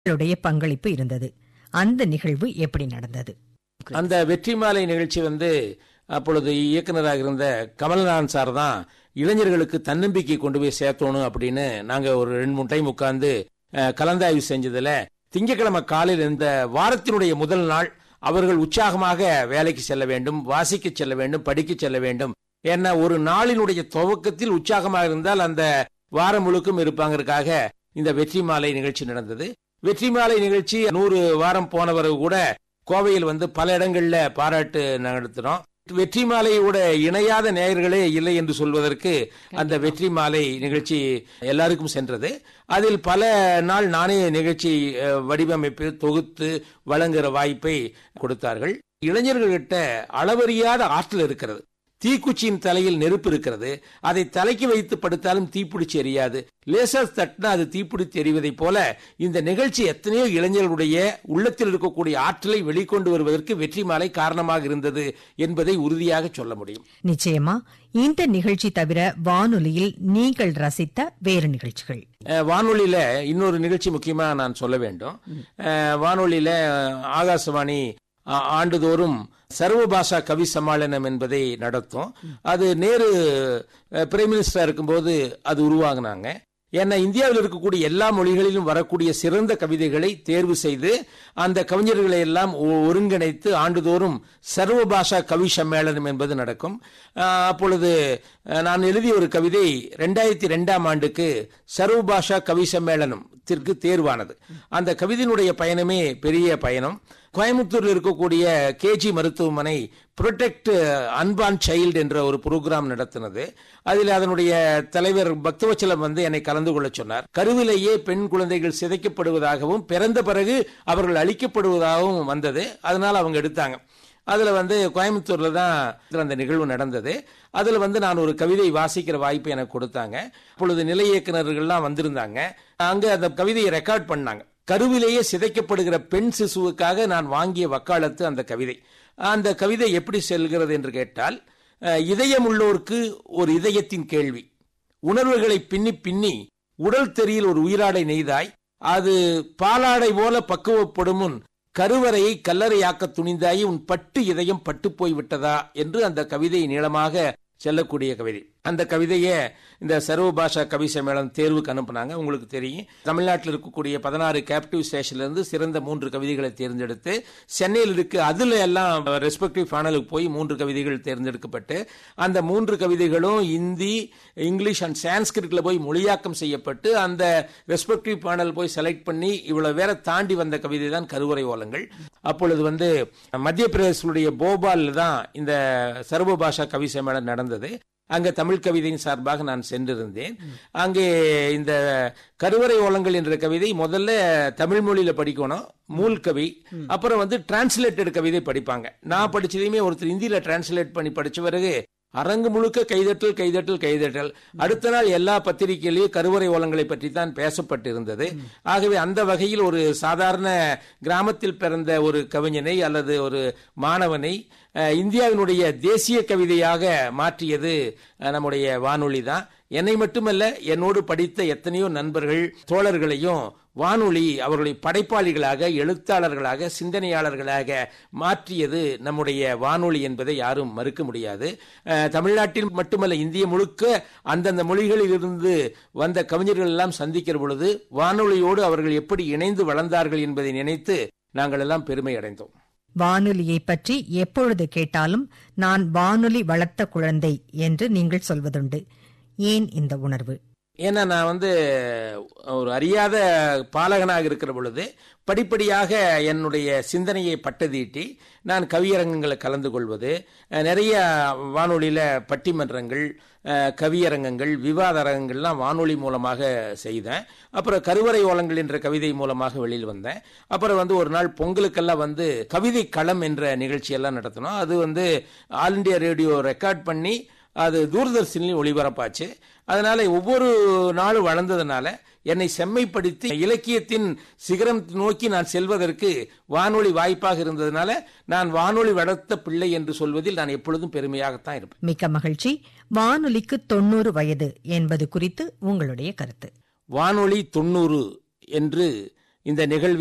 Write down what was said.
உங்களுடைய பங்களிப்பு இருந்தது அந்த நிகழ்வு எப்படி நடந்தது அந்த வெற்றி மாலை நிகழ்ச்சி வந்து அப்பொழுது இயக்குனராக இருந்த கமல்நாதன் சார் தான் இளைஞர்களுக்கு தன்னம்பிக்கை கொண்டு போய் சேர்த்தணும் அப்படின்னு நாங்க ஒரு ரெண்டு மூணு டைம் உட்கார்ந்து அஹ், கலந்தாய்வு செஞ்சதுல திங்கட்கிழமை காலையில் இந்த வாரத்தினுடைய முதல் நாள் அவர்கள் உற்சாகமாக வேலைக்கு செல்ல வேண்டும் வாசிக்க செல்ல வேண்டும் படிக்க செல்ல வேண்டும் ஏன்னா ஒரு நாளினுடைய துவக்கத்தில் உற்சாகமாக இருந்தால் அந்த வாரம் முழுக்கும் இருப்பாங்கறதுக்காக இந்த வெற்றி மாலை நிகழ்ச்சி நடந்தது வெற்றி மாலை நிகழ்ச்சி நூறு வாரம் போனவர் கூட கோவையில் வந்து பல இடங்கள்ல பாராட்டு நடத்தினோம் வெற்றி மாலையோட இணையாத நேயர்களே இல்லை என்று சொல்வதற்கு அந்த வெற்றி மாலை நிகழ்ச்சி எல்லாருக்கும் சென்றது அதில் பல நாள் நானே நிகழ்ச்சி அஹ், வடிவமைப்பு தொகுத்து வழங்குகிற வாய்ப்பை கொடுத்தார்கள் இளைஞர்கள்கிட்ட அளவறியாத ஆற்றல் இருக்கிறது தீக்குச்சியின் தலையில் நெருப்பு இருக்கிறது அதை தலைக்கு வைத்து படுத்தாலும் தீப்பிடிச்சு எரியாது லேசர் தட்டினா அது தீப்பிடித்து எரிவதைப் போல இந்த நிகழ்ச்சி எத்தனையோ இளைஞர்களுடைய உள்ளத்தில் இருக்கக்கூடிய ஆற்றலை வெளிக்கொண்டு வருவதற்கு வெற்றி மாலை காரணமாக இருந்தது என்பதை உறுதியாக சொல்ல முடியும் நிச்சயமா இந்த நிகழ்ச்சி தவிர வானொலியில் நீங்கள் ரசித்த வேறு நிகழ்ச்சிகள் அஹ், வானொலியில இன்னொரு நிகழ்ச்சி முக்கியமா நான் சொல்ல வேண்டும் அஹ், வானொலியில அஹ், ஆகாசவாணி ஆ- ஆண்டுதோறும் சர்வபாஷா கவி சம்மேளனம் என்பதை நடத்தும் அது நேரு அஹ், பிரைம் மினிஸ்டரா இருக்கும்போது அது உருவாக்குனாங்க ஏன்னா இந்தியாவில் இருக்கக்கூடிய எல்லா மொழிகளிலும் வரக்கூடிய சிறந்த கவிதைகளை தேர்வு செய்து அந்த கவிஞர்களை எல்லாம் ஒ- ஒருங்கிணைத்து ஆண்டுதோறும் சர்வபாஷா கவி சம்மேளனம் என்பது நடக்கும் அஹ், அப்பொழுது அஹ், நான் எழுதிய ஒரு கவிதை ரெண்டாயிரத்தி ரெண்டாம் ஆண்டுக்கு சர்வபாஷா கவி சம்மேளனத்திற்கு தேர்வானது அந்த கவிதையினுடைய பயணமே பெரிய பயணம் கோயம்புத்தூரில் இருக்கக்கூடிய கேஜி மருத்துவமனை புரொடெக்ட் அன்பான் சைல்டு என்ற ஒரு புரோகிராம் நடத்தினது அதில் அதனுடைய தலைவர் பக்தவச்சலம் வந்து என்னை கலந்து கொள்ள சொன்னார் கருவிலேயே பெண் குழந்தைகள் சிதைக்கப்படுவதாகவும் பிறந்த பிறகு அவர்கள் அழிக்கப்படுவதாகவும் வந்தது அதனால அவங்க எடுத்தாங்க அதுல வந்து கோயம்புத்தூர்ல தான் இதுல அந்த நிகழ்வு நடந்தது அதுல வந்து நான் ஒரு கவிதை வாசிக்கிற வாய்ப்பு எனக்கு கொடுத்தாங்க அப்பொழுது நிலை இயக்குனர்கள்லாம் வந்திருந்தாங்க அங்க அந்த கவிதையை ரெக்கார்ட் பண்ணாங்க கருவிலேயே சிதைக்கப்படுகிற பெண் சிசுவுக்காக நான் வாங்கிய வக்காலத்து அந்த கவிதை அந்த கவிதை எப்படி செல்கிறது என்று கேட்டால் அஹ், இதயம் உள்ளோருக்கு ஒரு இதயத்தின் கேள்வி உணர்வுகளை பின்னி பின்னி உடல் தெரியில் ஒரு உயிராடை நெய்தாய் அது பாலாடை போல பக்குவப்படும் முன் கருவறையை கல்லறையாக்க துணிந்தாய் உன் பட்டு இதயம் பட்டு போய் விட்டதா என்று அந்த கவிதை நீளமாக செல்லக்கூடிய கவிதை அந்த கவிதையை இந்த சர்வ பாஷா கவி சம்மேளனம் தேர்வுக்கு அனுப்புனாங்க உங்களுக்கு தெரியும் தமிழ்நாட்டில் இருக்கக்கூடிய பதினாறு கேப்டிவ் ஸ்டேஷன்ல இருந்து சிறந்த மூன்று கவிதைகளை தேர்ந்தெடுத்து சென்னையில் இருக்கு அதுல எல்லாம் ரெஸ்பெக்டிவ் பேனலுக்கு போய் மூன்று கவிதைகள் தேர்ந்தெடுக்கப்பட்டு அந்த மூன்று கவிதைகளும் இந்தி இங்கிலீஷ் அண்ட் சான்ஸ்கிரிட்ல போய் மொழியாக்கம் செய்யப்பட்டு அந்த ரெஸ்பெக்டிவ் பேனல் போய் செலக்ட் பண்ணி இவ்வளவு வேற தாண்டி வந்த கவிதை தான் கருவறை ஓலங்கள் அப்பொழுது வந்து மத்திய பிரதேசனுடைய போபால் தான் இந்த சர்வ பாஷா கவி சம்மேளனம் நடந்தது அங்க தமிழ் கவிதையின் சார்பாக நான் சென்றிருந்தேன் அங்கே இந்த கருவறை ஓலங்கள் என்ற கவிதை முதல்ல தமிழ் மொழியில படிக்கணும் மூல் கவி அப்புறம் வந்து டிரான்ஸ்லேட்டட் கவிதை படிப்பாங்க நான் படிச்சதையுமே ஒருத்தர் இந்தியில டிரான்ஸ்லேட் பண்ணி படிச்ச பிறகு அரங்கு முழுக்க கைதட்டல் கைதட்டல் கைதட்டல் அடுத்த நாள் எல்லா பத்திரிகையிலையும் கருவறை ஓலங்களை பற்றி தான் பேசப்பட்டிருந்தது ஆகவே அந்த வகையில் ஒரு சாதாரண கிராமத்தில் பிறந்த ஒரு கவிஞனை அல்லது ஒரு மாணவனை அஹ், இந்தியாவினுடைய தேசிய கவிதையாக மாற்றியது அஹ், நம்முடைய வானொலி தான் என்னை மட்டுமல்ல என்னோடு படித்த எத்தனையோ நண்பர்கள் தோழர்களையும் வானொலி அவர்களை படைப்பாளிகளாக எழுத்தாளர்களாக சிந்தனையாளர்களாக மாற்றியது நம்முடைய வானொலி என்பதை யாரும் மறுக்க முடியாது அஹ், தமிழ்நாட்டில் மட்டுமல்ல இந்திய முழுக்க அந்தந்த மொழிகளில் இருந்து வந்த கவிஞர்கள் எல்லாம் சந்திக்கிற பொழுது வானொலியோடு அவர்கள் எப்படி இணைந்து வளர்ந்தார்கள் என்பதை நினைத்து நாங்கள் எல்லாம் பெருமை அடைந்தோம் வானொலியை பற்றி எப்பொழுது கேட்டாலும் நான் வானொலி வளர்த்த குழந்தை என்று நீங்கள் சொல்வதுண்டு ஏன் இந்த உணர்வு ஏன்னா நான் வந்து ஒரு அறியாத பாலகனாக இருக்கிற பொழுது படிப்படியாக என்னுடைய சிந்தனையை பட்டதீட்டி நான் கவியரங்கங்களை கலந்து கொள்வது அஹ், நிறைய வானொலியில பட்டிமன்றங்கள் அஹ், கவியரங்கங்கள் விவாத அரங்கங்கள்லாம் வானொலி மூலமாக செய்தேன் அப்புறம் கருவறை ஓலங்கள் என்ற கவிதை மூலமாக வெளியில் வந்தேன் அப்புறம் வந்து ஒரு நாள் பொங்கலுக்கெல்லாம் வந்து கவிதை களம் என்ற நிகழ்ச்சியெல்லாம் நடத்தினோம் அது வந்து ஆல் இண்டியா ரேடியோ ரெக்கார்ட் பண்ணி அது தூர்தர்ஷன்லையும் ஒளிபரப்பாச்சு அதனால ஒவ்வொரு நாளும் வளர்ந்ததுனால என்னை செம்மைப்படுத்தி இலக்கியத்தின் சிகரம் நோக்கி நான் செல்வதற்கு வானொலி வாய்ப்பாக இருந்ததுனால நான் வானொலி வளர்த்த பிள்ளை என்று சொல்வதில் நான் எப்பொழுதும் பெருமையாகத்தான் இருப்பேன் மிக்க மகிழ்ச்சி வானொலிக்கு தொண்ணூறு வயது என்பது குறித்து உங்களுடைய கருத்து வானொலி தொண்ணூறு என்று இந்த நிகழ்வு